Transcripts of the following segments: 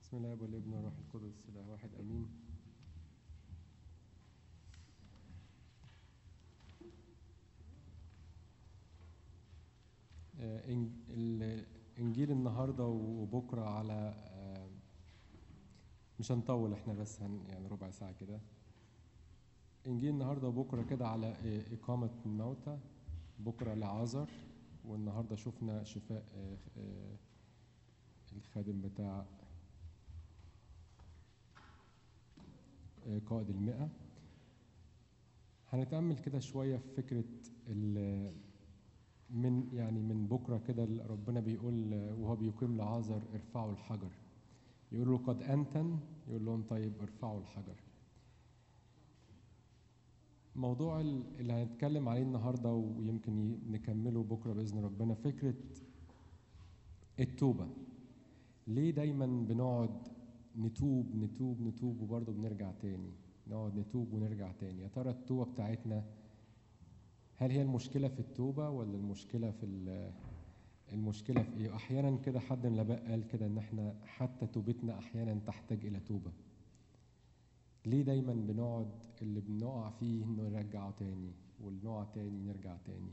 بسم الله والابن والروح القدس اله واحد امين آه، إن- ال- انجيل النهارده وبكره على آه، مش هنطول احنا بس هن يعني ربع ساعه كده انجيل النهارده وبكره كده على آه، اقامه الموتى بكره لعازر والنهارده شفنا شفاء آه، آه، الخادم بتاع آه، قائد المئة هنتأمل كده شوية في فكرة ال- من يعني من بكرة كده ربنا بيقول آه، وهو بيقيم لعازر ارفعوا الحجر يقول له قد أنتن يقول لهم طيب ارفعوا الحجر موضوع ال- اللي هنتكلم عليه النهاردة ويمكن ي- نكمله بكرة بإذن ربنا فكرة التوبة ليه دايما بنقعد نتوب نتوب نتوب وبرضه بنرجع تاني نقعد نتوب ونرجع تاني يا ترى التوبة بتاعتنا هل هي المشكلة في التوبة ولا المشكلة في ال- المشكلة في ايه احيانا كده حد من الاباء قال كده ان احنا حتى توبتنا احيانا تحتاج الى توبة ليه دايما بنقعد اللي بنقع فيه نرجعه تاني واللي نقع تاني نرجع تاني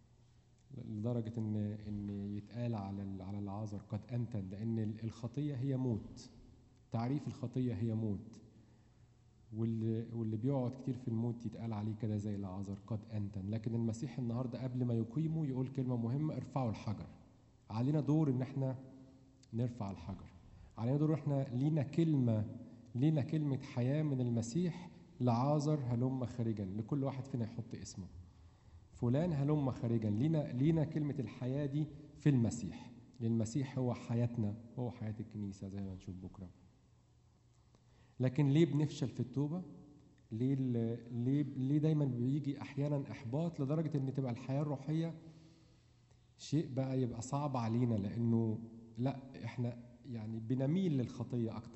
لدرجة إن إن يتقال على ال- على العازر قد أنتن لأن ال- الخطية هي موت تعريف الخطية هي موت واللي واللي بيقعد كتير في الموت يتقال عليه كده زي العازر قد أنتن لكن المسيح النهاردة قبل ما يقيمه يقول كلمة مهمة ارفعوا الحجر علينا دور إن احنا نرفع الحجر علينا دور احنا لينا كلمة لينا كلمة حياة من المسيح لعازر هلم خارجا لكل واحد فينا يحط اسمه فلان هلم خارجا لينا لينا كلمة الحياة دي في المسيح للمسيح هو حياتنا هو حياة الكنيسة زي ما نشوف بكرة لكن ليه بنفشل في التوبة ليه ال- ليه ليه دايما بيجي احيانا احباط لدرجة ان تبقى الحياة الروحية شيء بقى يبقى صعب علينا لانه لا احنا يعني بنميل للخطية اكتر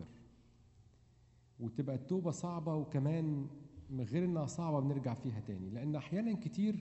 وتبقى التوبة صعبة وكمان من غير انها صعبة بنرجع فيها تاني لان احيانا كتير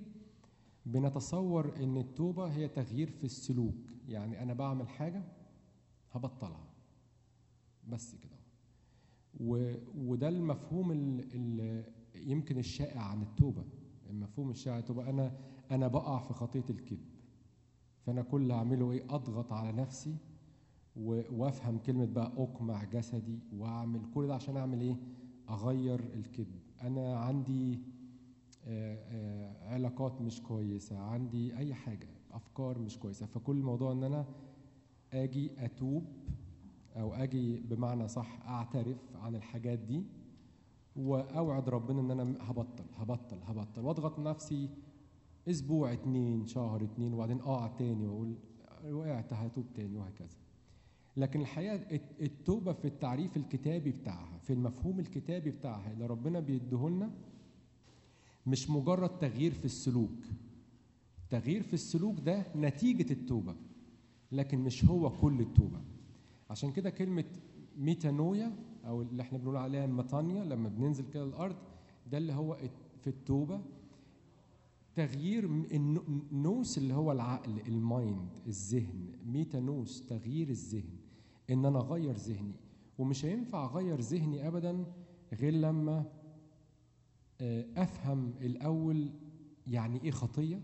بنتصور ان التوبه هي تغيير في السلوك يعني انا بعمل حاجه هبطلها بس كده و... وده المفهوم اللي يمكن الشائع عن التوبه المفهوم الشائع عن التوبه انا انا بقع في خطيه الكذب فانا كل اللي اعمله ايه اضغط على نفسي و... وافهم كلمه بقى اقمع جسدي واعمل كل ده عشان اعمل ايه اغير الكذب انا عندي آه، آه، علاقات مش كويسة عندي أي حاجة أفكار مش كويسة فكل الموضوع إن أنا أجي أتوب أو أجي بمعنى صح أعترف عن الحاجات دي وأوعد ربنا إن أنا هبطل هبطل هبطل وأضغط نفسي أسبوع اتنين شهر اتنين وبعدين أقع تاني وأقول وقعت هتوب تاني وهكذا لكن الحقيقة الت- التوبة في التعريف الكتابي بتاعها في المفهوم الكتابي بتاعها اللي ربنا بيديهولنا مش مجرد تغيير في السلوك تغيير في السلوك ده نتيجة التوبة لكن مش هو كل التوبة عشان كده كلمة ميتانويا أو اللي احنا بنقول عليها ميتانيا لما بننزل كده الأرض ده اللي هو في التوبة تغيير م- النو- النوس اللي هو العقل المايند الذهن ميتانوس تغيير الذهن ان انا اغير ذهني ومش هينفع اغير ذهني ابدا غير لما آه، افهم الاول يعني ايه خطيه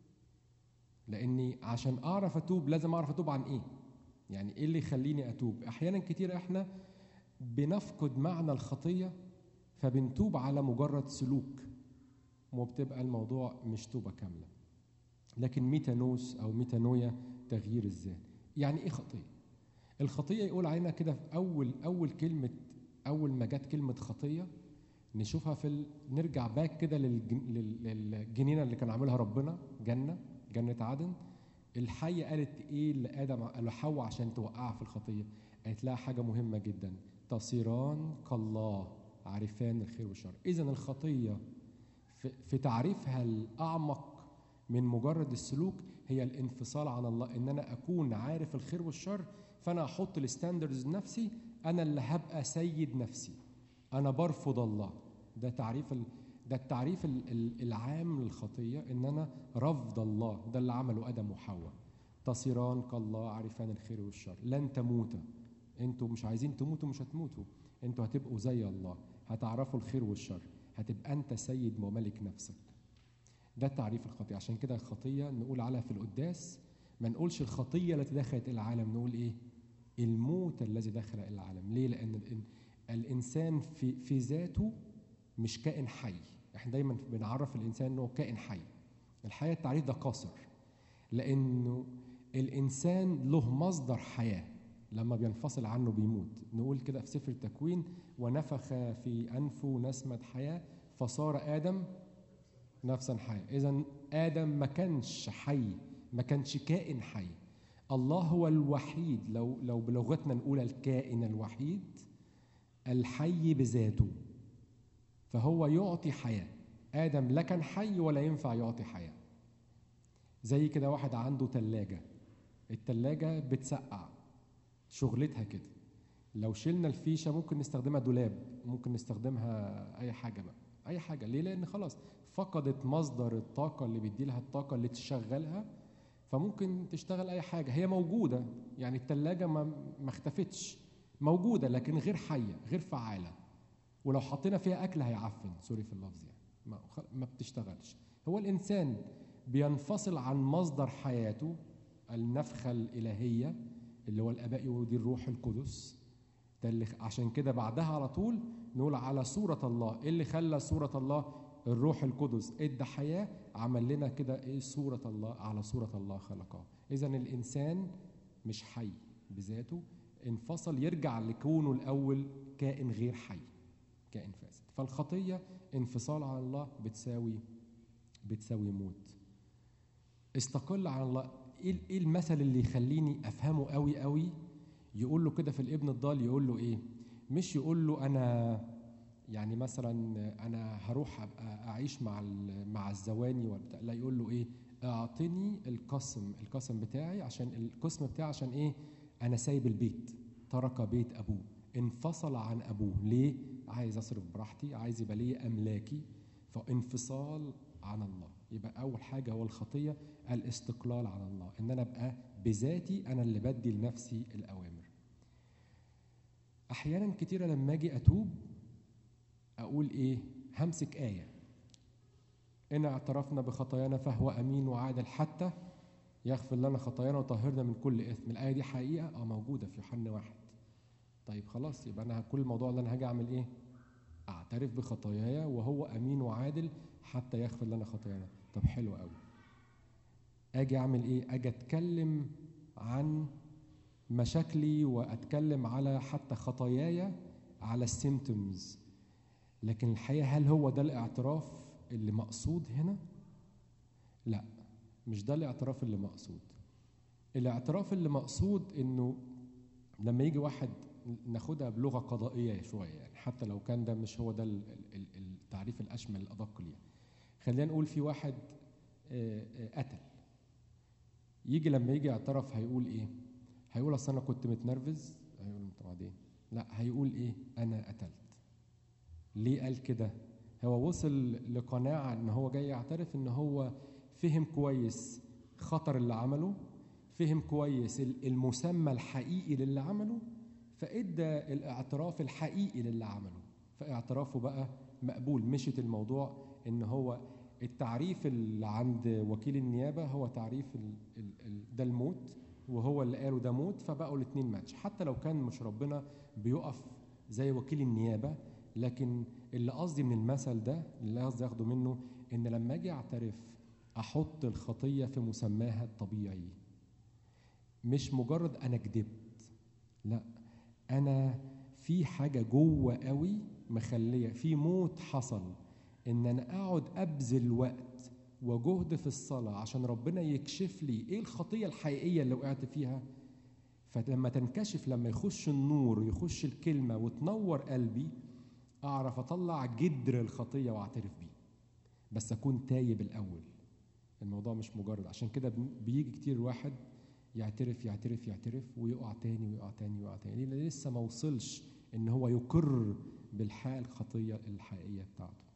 لاني عشان اعرف اتوب لازم اعرف اتوب عن ايه يعني ايه اللي يخليني اتوب احيانا كتير احنا بنفقد معنى الخطيه فبنتوب على مجرد سلوك وبتبقى الموضوع مش توبه كامله لكن ميتانوس او ميتانويا تغيير الذهن يعني ايه خطيه الخطيه يقول علينا كده في اول اول كلمه اول ما جت كلمه خطيه نشوفها في ال... نرجع باك كده للجن... لل- للجنينه اللي كان عاملها ربنا جنه جنه عدن الحيه قالت ايه لادم لحواء عشان توقعها في الخطيه قالت لها حاجه مهمه جدا تصيران كالله عارفان الخير والشر اذا الخطيه في, في تعريفها الاعمق من مجرد السلوك هي الانفصال عن الله ان انا اكون عارف الخير والشر فانا احط الستاندردز نفسي انا اللي هبقى سيد نفسي انا برفض الله ده تعريف ال... ده التعريف ال- ال- العام للخطيه ان انا رفض الله ده اللي عمله ادم وحواء تصيران كالله عارفان الخير والشر لن تموتا انتوا مش عايزين تموتوا مش هتموتوا انتوا هتبقوا زي الله هتعرفوا الخير والشر هتبقى انت سيد وملك نفسك ده تعريف الخطيه عشان كده الخطيه نقول عليها في القداس ما نقولش الخطيه التي دخلت الى العالم نقول ايه الموت الذي دخل الى العالم ليه لان الإن- الانسان في في ذاته مش كائن حي احنا دايما بنعرف الانسان انه كائن حي الحياه التعريف ده قاصر لانه الانسان له مصدر حياه لما بينفصل عنه بيموت نقول كده في سفر التكوين ونفخ في انفه نسمه حياه فصار ادم نفسا حية إذا آدم ما كانش حي ما كانش كائن حي الله هو الوحيد لو لو بلغتنا نقول الكائن الوحيد الحي بذاته فهو يعطي حياة آدم لا كان حي ولا ينفع يعطي حياة زي كده واحد عنده تلاجة التلاجة بتسقع شغلتها كده لو شلنا الفيشة ممكن نستخدمها دولاب ممكن نستخدمها أي حاجة بقى أي حاجة ليه؟ لأن خلاص فقدت مصدر الطاقة اللي بيدي لها الطاقة اللي تشغلها فممكن تشتغل أي حاجة هي موجودة يعني التلاجة ما ما اختفتش موجودة لكن غير حية غير فعالة ولو حطينا فيها أكل هيعفن سوري في اللفظ يعني ما, خ- ما بتشتغلش هو الإنسان بينفصل عن مصدر حياته النفخة الإلهية اللي هو الآباء ودي الروح القدس ده اللي عشان كده بعدها على طول نقول على صورة الله ايه اللي خلى صورة الله الروح القدس ادى حياة عمل لنا كده ايه صورة الله على صورة الله خلقها اذا الانسان مش حي بذاته انفصل يرجع لكونه الاول كائن غير حي كائن فاسد فالخطية انفصال عن الله بتساوي بتساوي موت استقل عن الله ايه ايه المثل اللي يخليني افهمه قوي قوي يقول له كده في الابن الضال يقول له ايه مش يقول له انا يعني مثلا انا هروح ابقى اعيش مع ال- مع الزواني ولا بتاع لا يقول له ايه اعطني القسم القسم بتاعي عشان القسم بتاعي عشان ايه انا سايب البيت ترك بيت ابوه انفصل عن ابوه ليه عايز اصرف براحتي عايز يبقى لي املاكي فانفصال عن الله يبقى اول حاجه هو الخطيه الاستقلال عن الله ان انا ابقى بذاتي انا اللي بدي لنفسي الاوامر احيانا كتيره لما اجي اتوب اقول ايه همسك ايه ان اعترفنا بخطايانا فهو امين وعادل حتى يغفر لنا خطايانا وطهرنا من كل اثم الايه دي حقيقه اه موجوده في يوحنا واحد طيب خلاص يبقى انا كل الموضوع اللي انا هاجي اعمل ايه اعترف بخطاياي وهو امين وعادل حتى يغفر لنا خطايانا طب حلو قوي اجي اعمل ايه اجي اتكلم عن مشاكلي واتكلم على حتى خطاياي على السيمتومز لكن الحقيقه هل هو ده الاعتراف اللي مقصود هنا لا مش ده الاعتراف اللي مقصود الاعتراف اللي مقصود انه لما يجي واحد ناخدها بلغه قضائيه شويه يعني حتى لو كان ده مش هو ده ال- ال- ال- التعريف الاشمل الادق ليه خلينا نقول في واحد آه، آه، قتل يجي لما يجي يعترف هيقول ايه هيقول اصل انا كنت متنرفز هيقول طب بعدين لا هيقول ايه انا قتلت ليه قال كده هو وصل لقناعه ان هو جاي يعترف ان هو فهم كويس خطر اللي عمله فهم كويس ال- المسمى الحقيقي للي عمله فادى الاعتراف الحقيقي للي عمله فاعترافه بقى مقبول مشت الموضوع ان هو التعريف اللي عند وكيل النيابه هو تعريف ال ال ال ده الموت وهو اللي قاله ده موت فبقوا الاثنين ماتش حتى لو كان مش ربنا بيقف زي وكيل النيابه لكن اللي قصدي من المثل ده اللي قصدي اخده منه ان لما اجي اعترف احط الخطيه في مسماها الطبيعي مش مجرد انا كدبت لا انا في حاجه جوه قوي مخليه في موت حصل ان انا اقعد ابذل وقت وجهد في الصلاه عشان ربنا يكشف لي ايه الخطيه الحقيقيه اللي وقعت فيها فلما تنكشف لما يخش النور يخش الكلمه وتنور قلبي اعرف اطلع جدر الخطيه واعترف بيه بس اكون تايب الاول الموضوع مش مجرد عشان كده بن- بيجي كتير واحد يعترف يعترف يعترف ويقع تاني ويقع تاني ويقع تاني لأن لسه ما وصلش ان هو يقر بالحال الخطيه الحقيقيه بتاعته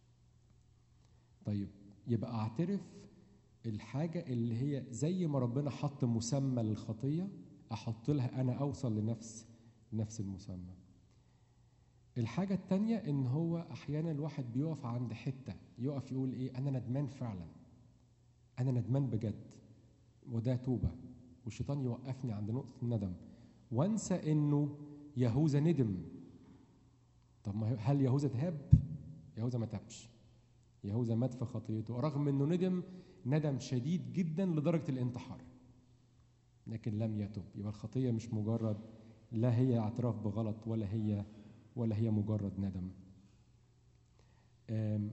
طيب يبقى اعترف الحاجه اللي هي زي ما ربنا حط مسمى للخطيه احط لها انا اوصل لنفس نفس المسمى الحاجة التانية إن هو أحيانا الواحد بيقف عند حتة يقف يقول إيه أنا ندمان فعلا أنا ندمان بجد وده توبة والشيطان يوقفني عند نقطة الندم وانسى إنه يهوذا ندم طب ما هل يهوذا تاب؟ يهوذا ما تابش يهوذا مات في خطيته رغم إنه ندم ندم شديد جدا لدرجة الانتحار لكن لم يتب يبقى الخطية مش مجرد لا هي اعتراف بغلط ولا هي ولا هي مجرد ندم آم،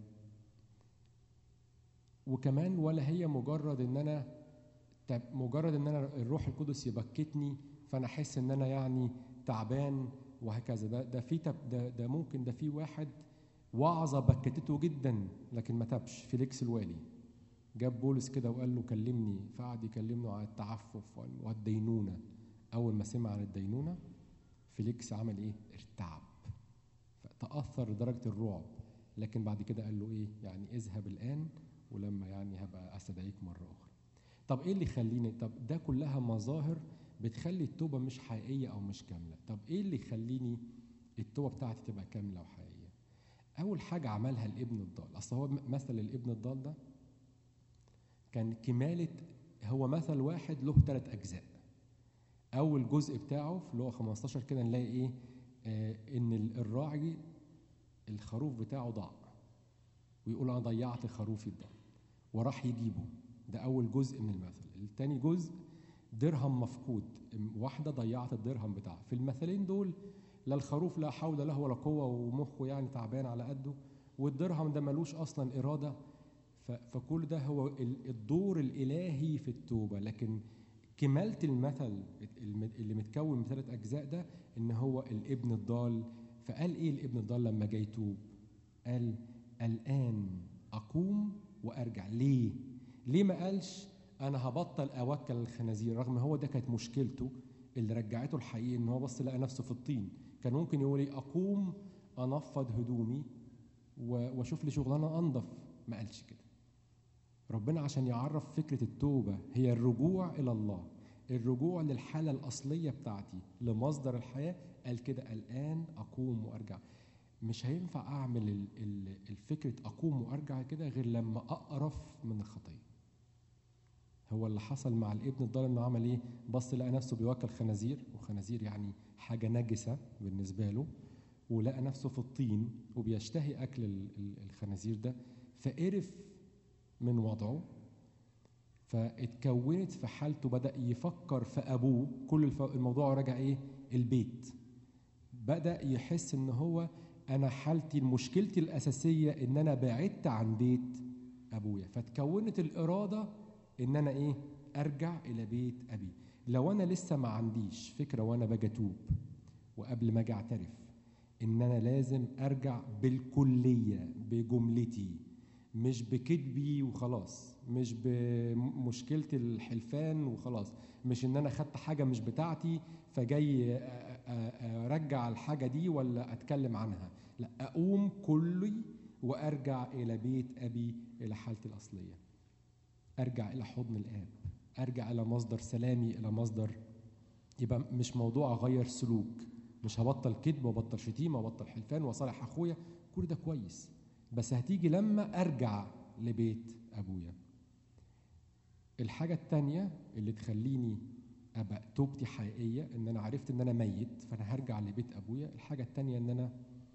وكمان ولا هي مجرد ان انا تب- مجرد ان انا الروح القدس يبكتني فانا احس ان انا يعني تعبان وهكذا ده ده في تب ده, ده ممكن ده في واحد وعظه بكتته جدا لكن ما تبش فيليكس الوالي جاب بولس كده وقال له كلمني فقعد يكلمه عن التعفف والدينونه اول ما سمع عن الدينونه فيليكس عمل ايه ارتعب فتاثر لدرجه الرعب لكن بعد كده قال له ايه يعني اذهب الان ولما يعني هبقى استدعيك مره اخرى طب ايه اللي يخليني طب ده كلها مظاهر بتخلي التوبه مش حقيقيه او مش كامله طب ايه اللي يخليني التوبه بتاعتي تبقى كامله وحقيقيه اول حاجه عملها الابن الضال اصل هو مثل الابن الضال ده كان كماله هو مثل واحد له ثلاث اجزاء اول جزء بتاعه في اللي هو 15 كده نلاقي ايه آه ان ال- الراعي الخروف بتاعه ضاع ويقول انا ضيعت خروفي الضال وراح يجيبه ده اول جزء من المثل التاني جزء درهم مفقود واحده ضيعت الدرهم بتاعها في المثلين دول لا الخروف لا حول له ولا قوه ومخه يعني تعبان على قده والدرهم ده ملوش اصلا اراده ف- فكل ده هو ال- الدور الالهي في التوبه لكن كمالة المثل الم- اللي متكون من ثلاث أجزاء ده إن هو الابن الضال فقال إيه الابن الضال لما جاي يتوب؟ قال الآن أقوم وأرجع ليه؟ ليه ما قالش أنا هبطل أوكل الخنازير رغم هو ده كانت مشكلته اللي رجعته الحقيقة إن هو بص لقى نفسه في الطين كان ممكن يقول إيه أقوم أنفض هدومي و- وأشوف لي شغلانة أنظف ما قالش كده ربنا عشان يعرف فكرة التوبة هي الرجوع إلى الله الرجوع للحالة الأصلية بتاعتي لمصدر الحياة قال كده الآن أقوم وأرجع مش هينفع أعمل ال- ال- الفكرة أقوم وأرجع كده غير لما أقرف من الخطية هو اللي حصل مع الابن الضال انه عمل ايه؟ بص لقى نفسه بيوكل خنازير وخنازير يعني حاجه نجسه بالنسبه له ولقى نفسه في الطين وبيشتهي اكل ال- ال- الخنازير ده فقرف من وضعه فاتكونت في حالته بدا يفكر في ابوه كل الف- الموضوع رجع ايه البيت بدا يحس ان هو انا حالتي مشكلتي الاساسيه ان انا بعدت عن بيت ابويا فتكونت الاراده ان انا ايه ارجع الى بيت ابي لو انا لسه ما عنديش فكره وانا باجي اتوب وقبل ما اجي اعترف ان انا لازم ارجع بالكليه بجملتي مش بكذبي وخلاص مش بمشكله الحلفان وخلاص مش ان انا خدت حاجه مش بتاعتي فجاي أ- أ- ارجع الحاجه دي ولا اتكلم عنها لا اقوم كلي وارجع الى بيت ابي الى حالتي الاصليه ارجع الى حضن الاب ارجع الى مصدر سلامي الى مصدر يبقى مش موضوع اغير سلوك مش هبطل كذب وابطل شتيمه وابطل حلفان واصالح اخويا كل ده كويس بس هتيجي لما ارجع لبيت ابويا الحاجه التانية اللي تخليني ابقى توبتي حقيقيه ان انا عرفت ان انا ميت فانا هرجع لبيت ابويا الحاجه التانية ان انا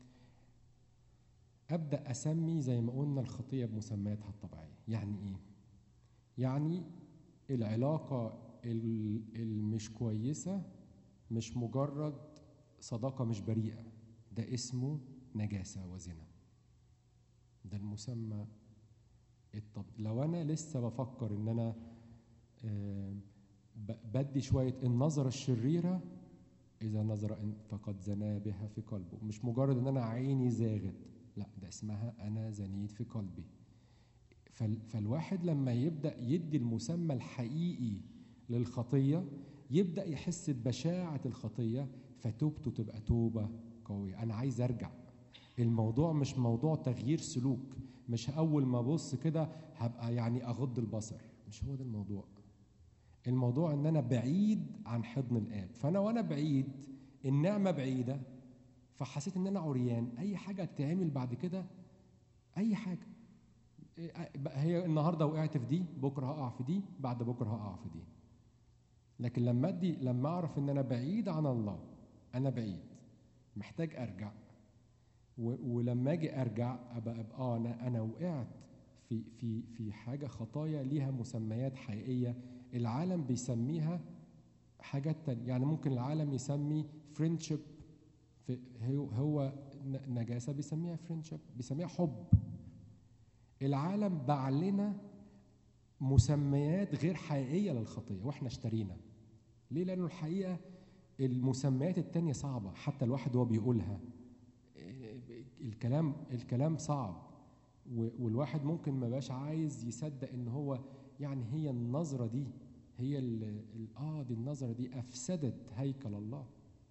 ابدا اسمي زي ما قلنا الخطيه بمسمياتها الطبيعيه يعني ايه يعني العلاقه ال- المش كويسه مش مجرد صداقه مش بريئه ده اسمه نجاسه وزنا ده المسمى الطب لو انا لسه بفكر ان انا آه، ب- بدي شويه النظره الشريره اذا نظر إن فقد زنا بها في قلبه مش مجرد ان انا عيني زاغت لا ده اسمها انا زنيت في قلبي فال- فالواحد لما يبدا يدي المسمى الحقيقي للخطيه يبدا يحس ببشاعه الخطيه فتوبته تبقى توبه قويه انا عايز ارجع الموضوع مش موضوع تغيير سلوك مش اول ما ابص كده هبقى يعني اغض البصر مش هو ده الموضوع الموضوع ان انا بعيد عن حضن الاب فانا وانا بعيد النعمه بعيده فحسيت ان انا عريان اي حاجه تعمل بعد كده اي حاجه إيه، بقى هي النهارده وقعت في دي بكره هقع في دي بعد بكره هقع في دي لكن لما ادي لما اعرف ان انا بعيد عن الله انا بعيد محتاج ارجع و- ولما اجي ارجع ابقى ابقى اه انا انا وقعت في في في حاجه خطايا ليها مسميات حقيقيه العالم بيسميها حاجات تانية يعني ممكن العالم يسمي فريندشيب هو هو ن- نجاسه بيسميها فريندشيب بيسميها حب العالم باع لنا مسميات غير حقيقيه للخطيه واحنا اشترينا ليه لانه الحقيقه المسميات التانية صعبه حتى الواحد وهو بيقولها إيه، الكلام الكلام صعب و- والواحد ممكن ما بقاش عايز يصدق ان هو يعني هي النظره دي هي ال ال- اه دي النظره دي افسدت هيكل الله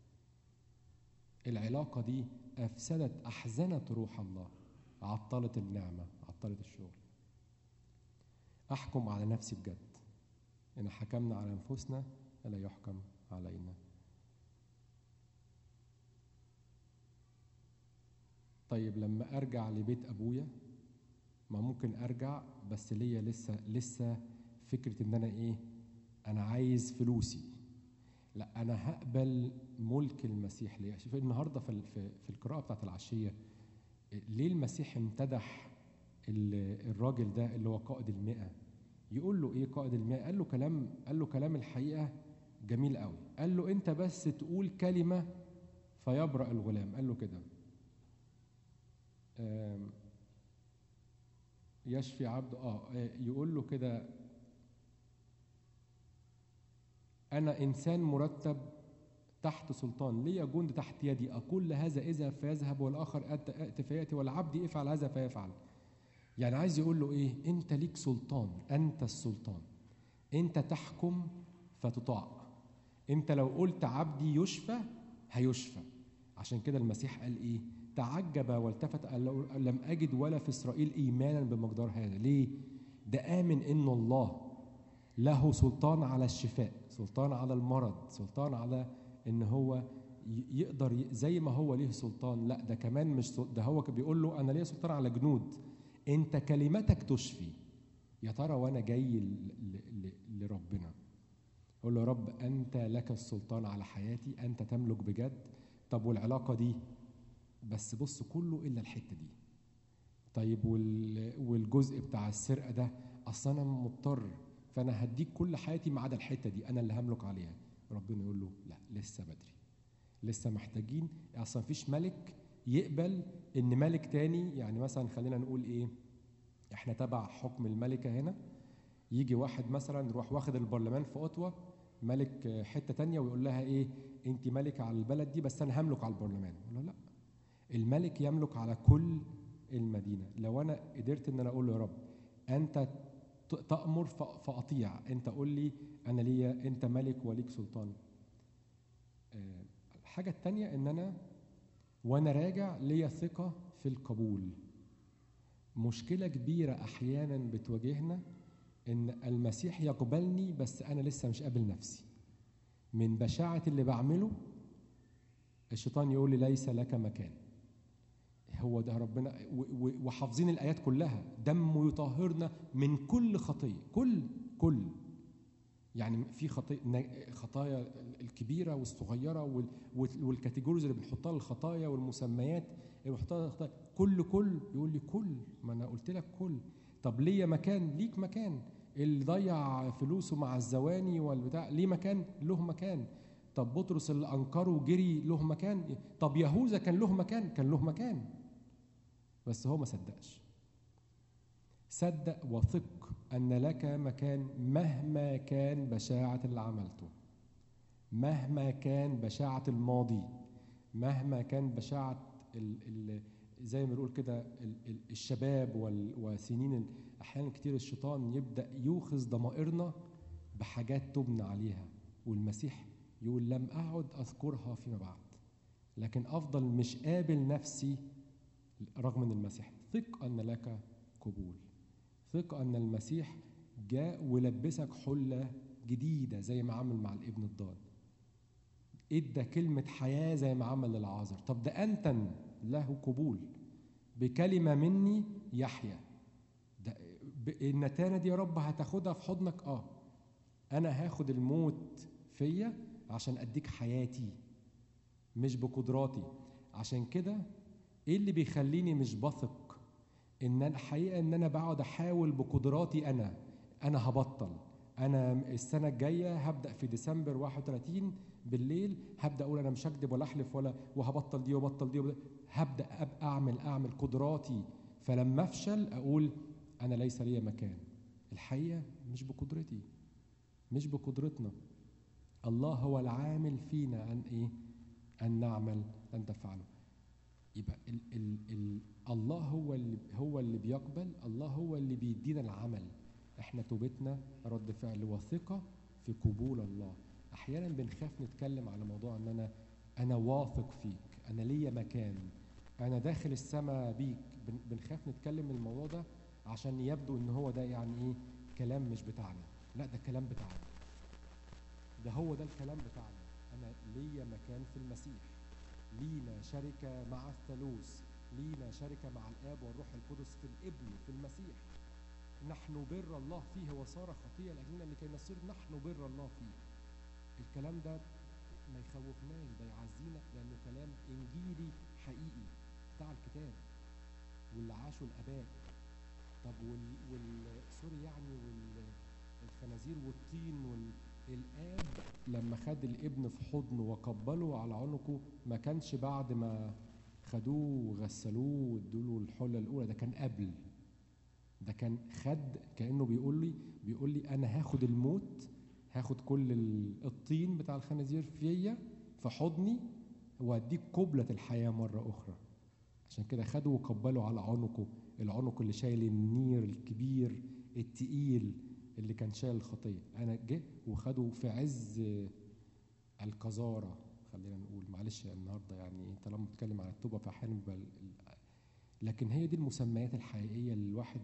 العلاقه دي افسدت احزنت روح الله عطلت النعمه عطلت الشغل احكم على نفسي بجد ان حكمنا على انفسنا فلا يحكم علينا طيب لما ارجع لبيت ابويا ما ممكن ارجع بس ليا لسه لسه فكره ان انا ايه انا عايز فلوسي لا انا هقبل ملك المسيح ليا شوف النهارده في ال- في, في القراءه بتاعت العشيه ليه المسيح امتدح ال- الراجل ده اللي هو قائد المئة يقول له ايه قائد المئة قال له كلام قال له كلام الحقيقه جميل قوي قال له انت بس تقول كلمه فيبرأ الغلام قال له كده آم، يشفي عبد اه آه، يقول له كده انا انسان مرتب تحت سلطان لي جند تحت يدي اقول لهذا اذهب فيذهب والاخر أت- ائت فياتي والعبد افعل هذا فيفعل يعني عايز يقول له ايه انت ليك سلطان انت السلطان انت تحكم فتطاع انت لو قلت عبدي يشفى هيشفى عشان كده المسيح قال ايه تعجب والتفت قال له لم اجد ولا في اسرائيل ايمانا بمقدار هذا ليه ده امن ان الله له سلطان على الشفاء سلطان على المرض سلطان على ان هو ي- يقدر ي- زي ما هو ليه سلطان لا ده كمان مش سل- ده هو بيقول له انا ليا سلطان على جنود انت كلمتك تشفي يا ترى وانا جاي ل- ل- ل- لربنا اقول له يا رب انت لك السلطان على حياتي انت تملك بجد طب والعلاقه دي بس بص كله الا الحته دي طيب وال- والجزء بتاع السرقه ده اصل انا مضطر فانا هديك كل حياتي ما عدا الحته دي انا اللي هملك عليها ربنا يقول له لا لسه بدري لسه محتاجين اصلا مفيش ملك يقبل ان ملك تاني يعني مثلا خلينا نقول ايه احنا تبع حكم الملكه هنا يجي واحد مثلا يروح واخد البرلمان في اوتوا ملك آه، حته تانية ويقول لها ايه انت ملكه على البلد دي بس انا هملك على البرلمان يقول له لا الملك يملك على كل المدينه لو انا قدرت ان انا اقول له يا رب انت ت- تأمر ف- فأطيع أنت قول لي أنا ليا أنت ملك وليك سلطان آه، الحاجة التانية إن أنا وأنا راجع ليا ثقة في القبول مشكلة كبيرة أحيانا بتواجهنا إن المسيح يقبلني بس أنا لسه مش قابل نفسي من بشاعة اللي بعمله الشيطان يقول لي ليس لك مكان هو ده ربنا و- و- وحافظين الايات كلها دمه يطهرنا من كل خطيه كل كل يعني في خطي نا- خطايا الكبيره والصغيره وال- وال- والكاتيجوريز اللي بنحطها للخطايا والمسميات اللي بنحطها للخطايا كل كل يقول لي كل ما انا قلت لك كل طب ليا مكان ليك مكان اللي ضيع فلوسه مع الزواني والبتاع ليه مكان له مكان طب بطرس اللي انكره وجري له مكان طب يهوذا كان له مكان كان له مكان بس هو ما صدقش صدق وثق ان لك مكان مهما كان بشاعه اللي عملته مهما كان بشاعه الماضي مهما كان بشاعه ال ال زي ما بنقول كده ال- ال- الشباب وال- وسنين ال- احيانا كتير الشيطان يبدا يوخز ضمائرنا بحاجات تبنى عليها والمسيح يقول لم اعد اذكرها فيما بعد لكن افضل مش قابل نفسي رغم ان المسيح ثق ان لك قبول ثق ان المسيح جاء ولبسك حله جديده زي ما عمل مع الابن الضال ادى كلمة حياة زي ما عمل للعازر طب ده أنتن له قبول بكلمة مني يحيى ده ب- النتانة دي يا رب هتاخدها في حضنك اه أنا هاخد الموت فيا عشان أديك حياتي مش بقدراتي عشان كده ايه اللي بيخليني مش بثق ان انا الحقيقه ان انا بقعد احاول بقدراتي انا انا هبطل انا السنه الجايه هبدا في ديسمبر 31 بالليل هبدا اقول انا مش هكذب ولا احلف ولا وهبطل دي وبطل دي وبطل. هبدا ابقى اعمل اعمل قدراتي فلما افشل اقول انا ليس لي مكان الحقيقه مش بقدرتي مش بقدرتنا الله هو العامل فينا ان ايه ان نعمل ان تفعله يبقى ال ال ال الله هو اللي هو اللي بيقبل الله هو اللي بيدينا العمل احنا توبتنا رد فعل وثقه في قبول الله احيانا بنخاف نتكلم على موضوع ان انا انا واثق فيك انا ليا مكان انا داخل السماء بيك بن- بنخاف نتكلم الموضوع ده عشان يبدو ان هو ده يعني ايه كلام مش بتاعنا لا ده كلام بتاعنا ده هو ده الكلام بتاعنا انا ليا مكان في المسيح لينا شركة مع الثالوث لينا شركة مع الآب والروح القدس في الابن في المسيح نحن بر الله فيه وصار خطية لأجلنا لكي نصير نحن بر الله فيه الكلام ده ما يخوفناش ده يعزينا لأنه كلام إنجيلي حقيقي بتاع الكتاب واللي عاشوا الآباء طب وال, وال... سوري يعني والخنازير والطين وال... الاب لما خد الابن في حضنه وقبله على عنقه ما كانش بعد ما خدوه وغسلوه وادوا له الحله الاولى ده كان قبل ده كان خد كانه بيقول لي بيقول لي انا هاخد الموت هاخد كل ال- الطين بتاع الخنازير فيا في حضني واديك قبلة الحياة مرة أخرى عشان كده خده وقبله على عنقه العنق اللي شايل النير الكبير التقيل اللي كان شايل الخطيه انا جه وخده في عز القذاره خلينا نقول معلش النهارده يعني طالما بتكلم عن التوبه فاحيانا بيبقى ال- ال- لكن هي دي المسميات الحقيقيه اللي الواحد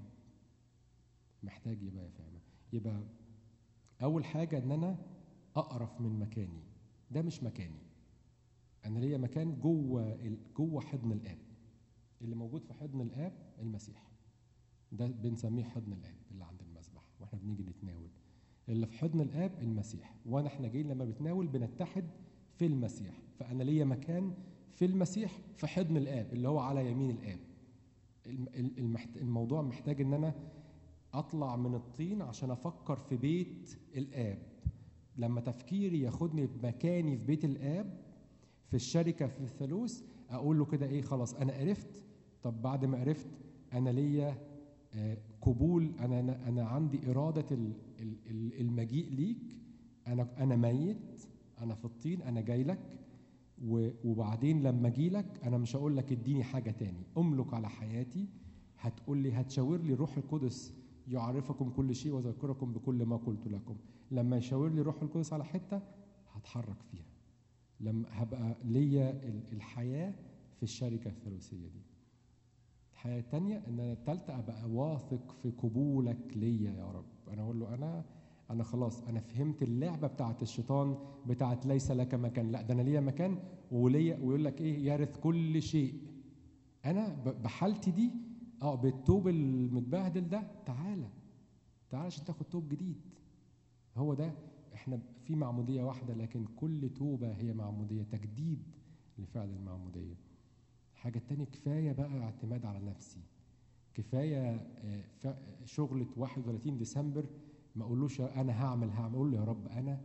محتاج يبقى فاهمها يبقى اول حاجه ان انا اقرف من مكاني ده مش مكاني انا ليا مكان جوه ال- جوه حضن الاب اللي موجود في حضن الاب المسيح ده بنسميه حضن الاب اللي عند المسبح واحنا بنيجي نتناول اللي في حضن الاب المسيح وانا احنا جايين لما بنتناول بنتحد في المسيح فانا ليا مكان في المسيح في حضن الاب اللي هو على يمين الاب الم- ال- المحت... الموضوع محتاج ان انا اطلع من الطين عشان افكر في بيت الاب لما تفكيري ياخدني بمكاني في بيت الاب في الشركه في الثالوث اقول له كده ايه خلاص انا عرفت طب بعد ما عرفت انا ليا آه، قبول انا انا انا عندي اراده ال- ال- ال- المجيء ليك انا انا ميت انا في الطين انا جاي لك و- وبعدين لما اجي لك انا مش هقول لك اديني حاجه تاني املك على حياتي هتقول لي هتشاور لي الروح القدس يعرفكم كل شيء ويذكركم بكل ما قلت لكم لما يشاور لي الروح القدس على حته هتحرك فيها لما هبقى ليا ال- الحياه في الشركه الثالوثيه دي الحياه التانية ان انا التالتة ابقى واثق في قبولك ليا يا رب انا اقول له انا انا خلاص انا فهمت اللعبه بتاعت الشيطان بتاعت ليس لك مكان لا ده انا ليا مكان وليا ويقول لك ايه يرث كل شيء انا ب- بحالتي دي اه بالتوب المتبهدل ده تعالى تعالى عشان تاخد توب جديد هو ده احنا في معموديه واحده لكن كل توبه هي معموديه تجديد لفعل المعموديه الحاجه التانية كفايه بقى اعتماد على نفسي كفايه آه، ف- شغله 31 ديسمبر ما اقولوش انا هعمل هعمل اقول له يا رب انا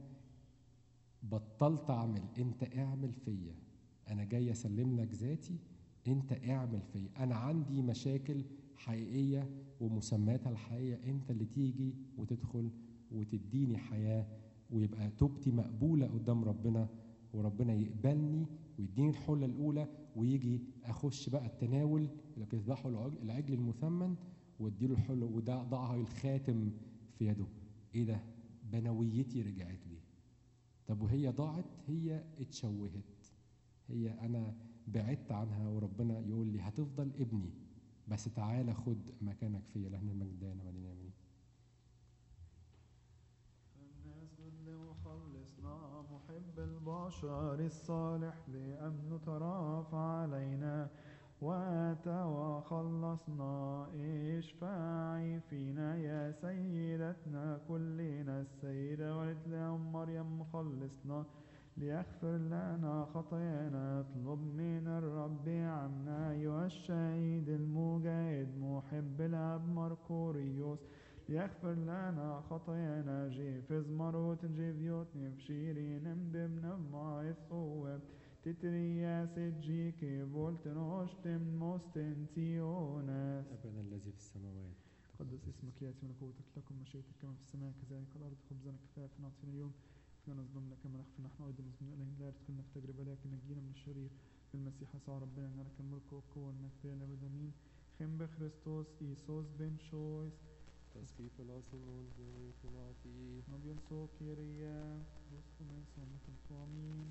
بطلت اعمل انت اعمل فيا انا جاي اسلم لك ذاتي انت اعمل فيا انا عندي مشاكل حقيقيه ومسمياتها الحقيقيه انت اللي تيجي وتدخل وتديني حياه ويبقى توبتي مقبوله قدام ربنا وربنا يقبلني ويديني الحله الاولى ويجي اخش بقى التناول اللي بيذبحوا العج- العجل المثمن واديله الحله وده ضعها الخاتم في يده ايه ده بنويتي رجعت لي طب وهي ضاعت هي اتشوهت هي انا بعدت عنها وربنا يقول لي هتفضل ابني بس تعالى خد مكانك فيا لهنا المجد دايما مدينة امين الناس اللي مخلصنا محب البشر الصالح لأن ترافع علينا وأتى وخلصنا اشفعي فينا يا سيدتنا كلنا السيدة ولد لأم مريم مخلصنا ليغفر لنا خطايانا اطلب من الرب عنا أيها الشهيد المجاهد محب الأب مركوريوس ليغفر لنا خطايانا جيفز مروت جيفيوت نفشيرين بابن ما يثوب تترياس جيكي فولتنوش موستنتيونس أبانا الذي في السماوات قدس اسمك ياتي ملكوتك لكم مشيئتك كما في السماء كذلك على الارض خبزنا كفافنا اعطينا اليوم لا نظلمنا كما نغفر نحن ايضا مظلومين اليهم لا تدخلنا في تجربه لكن نجينا من الشرير بالمسيح يسوع ربنا ان لك الملك والقوه والمجد الى الابد امين خم بخريستوس ايسوس بن شويس تسقيف العاصمون نعطي نبيل سو كيريا بوسكو من سمكم امين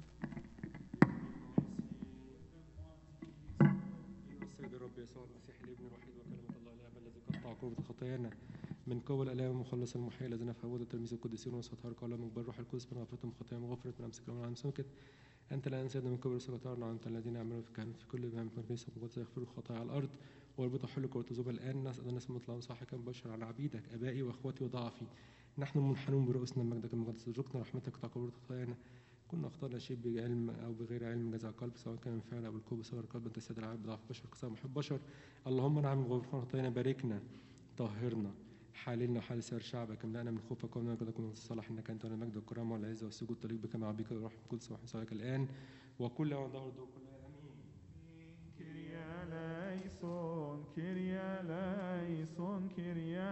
السيد الرب يسوع المسيح الابن الوحيد وكلمة الله الآب الذي قطع عقوبة خطايانا من قبل الآب المخلص المحيي الذين في عبود التلميذ القديسين وسطهر قال من بر روح القدس من غفرتهم خطاياهم وغفرت من أمسك من عن سمكت أنت الآن سيدنا من قبل سكتارنا أنت الذين يعملون في كهنة في كل مهمة كنيسة مقدسة يغفروا الخطايا على الأرض واربطوا حلك وارتزوب الآن ناس الناس مطلعون صح كم بشر على عبيدك أبائي وأخوتي وضعفي نحن منحنون برؤوسنا مجدك المقدس ارزقنا رحمتك تعقب خطايانا كنا اخترنا شيء بعلم او بغير علم جزاء قلب سواء كان من فعل او بالقوه سواء قلب انت السيد العاب بضعف بشر قصار محب بشر اللهم نعم غفران خطايانا باركنا طهرنا حاللنا وحال سائر شعبك املأنا من خوفك ومن مجدك ومن الصلاح انك انت المجد والكرامه والعزه والسجود طريق بك مع بك الروح القدس وحسن لك الان وكل يوم ظهر دور كل امين كيريا ليسون كيريا ليسون كيريا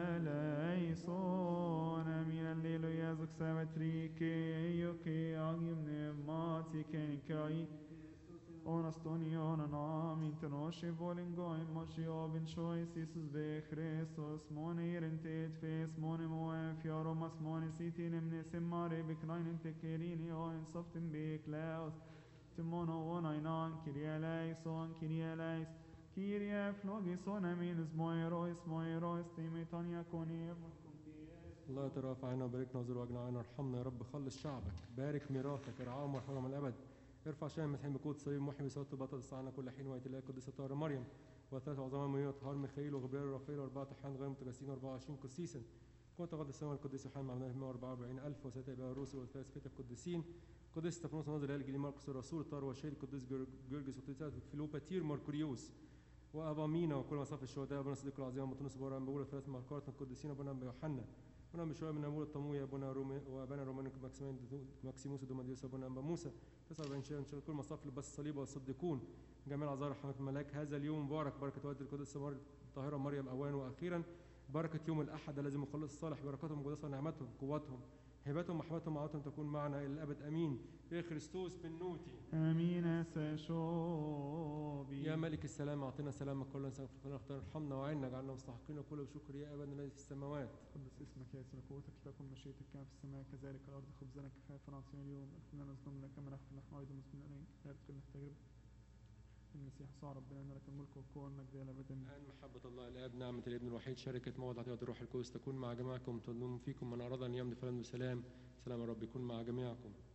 ليسون امين الليلويا زك سامتريكي يوكي اغيم نماتي كينكاي Onastonion and amin tenoshe volingoim moshio bin shois Isus be Christos mone irentet fes mone moe fiaromas mone sitin emnesim mare beklainen tekerini o en soften be klaus timono on ainan kiria leison kiria leis kiria flogison amin smoirois moirois timitania konie الله يترافع عنا وباركنا وزر واجنعنا ارحمنا يا رب خلص شعبك بارك ميراثك ارعاهم وارحمهم الابد ارفع شام مسيح بقوة صليب محي بصوت بطل الصعانة كل حين وقت الله القديسة طاهرة مريم وثلاث عظام مؤمنين طهار ميخائيل وغبريل ورافائيل وأربعة حان غير متجسدين 24 قسيسا كنت قد السماء القديس يوحنا مع 144 ألف وستة يبقى الروس والثلاث فتى القديسين قديس استفانوس ناظر الهلال الجليل ماركوس الرسول الطار والشهيد القديس جورجيس وقديس فيلوباتير ماركوريوس وابا مينا وكل مصاف الشهداء ابونا الصديق العظيم بطرس بورا بقول ثلاث ماركات من القديسين ابونا يوحنا ابونا بشوية من امور الطموية ابونا رومي وابانا رومانو ماكسيمين ماكسيموس دوماديوس ابونا امبا موسى 49 شهر ان شاء الله كل مصاف لباس الصليب والصديقون جميع العذارى رحمة الملاك هذا اليوم مبارك بركة والد القدس الطاهرة مريم اوان واخيرا بركة يوم الاحد الذي مخلص الصالح بركاتهم مقدسة ونعمتهم قوتهم هبتهم محبتهم وعطهم تكون معنا الى الابد امين يا خريستوس بن نوتي امين سشوبي يا ملك السلام اعطنا سلامك كل انسان في خلال اختار ارحمنا وعنا جعلنا مستحقين كل بشكر يا ابدا الذي في السماوات قدس اسمك يا ملكوتك لكم مشيئتك كما في السماء كذلك على الارض خبزنا كفافا اعطينا اليوم اغفرنا نظلمنا كما نغفر نحن ايضا مسلمين اليك لا تدخلنا في تجربه المسيح صار ربنا ان لك الملك والقوه والمجد الى الابد امين الآن محبة الله الآب نعمة الابن الوحيد شركة موعد عطية الروح القدس تكون مع جميعكم تظن فيكم من أراد أن يمضي فلن بسلام سلام الرب يكون مع جميعكم